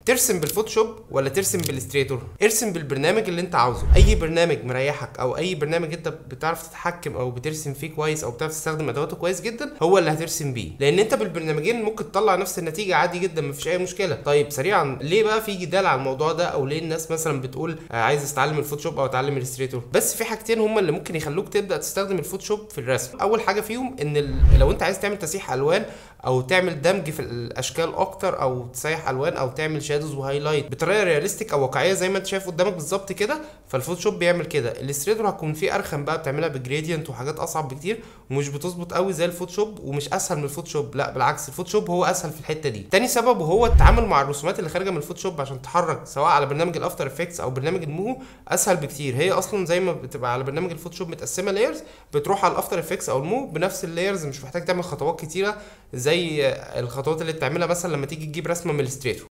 ترسم بالفوتوشوب ولا ترسم بالستريتور ارسم بالبرنامج اللي انت عاوزه اي برنامج مريحك او اي برنامج انت بتعرف تتحكم او بترسم فيه كويس او بتعرف تستخدم ادواته كويس جدا هو اللي هترسم بيه لان انت بالبرنامجين ممكن تطلع نفس النتيجه عادي جدا مفيش اي مشكله طيب سريعا ليه بقى في جدال على الموضوع ده او ليه الناس مثلا بتقول آه، عايز تتعلم الفوتوشوب او اتعلم الستريتور بس في حاجتين هما اللي ممكن يخلوك تبدا تستخدم الفوتوشوب في الرسم اول حاجه فيهم ان ال... لو انت عايز تعمل تسيح الوان او تعمل دمج في الاشكال اكتر او تسيح الوان او تعمل شادوز وهايلايت بطريقه رياليستيك او واقعيه زي ما انت شايف قدامك بالظبط كده فالفوتوشوب بيعمل كده الاستريتور هتكون فيه ارخم بقى بتعملها بجريدينت وحاجات اصعب بكتير ومش بتظبط قوي زي الفوتوشوب ومش اسهل من الفوتوشوب لا بالعكس الفوتوشوب هو اسهل في الحته دي تاني سبب وهو التعامل مع الرسومات اللي خارجه من الفوتوشوب عشان تحرك سواء على برنامج الافتر افكتس او برنامج الموهو اسهل بكتير هي اصلا زي ما بتبقى على برنامج الفوتوشوب متقسمه لايرز بتروح على الافتر افكتس او الموهو بنفس اللايرز مش محتاج تعمل خطوات كتيره زي الخطوات اللي بتعملها مثلا لما تيجي تجيب رسمه من الستريتور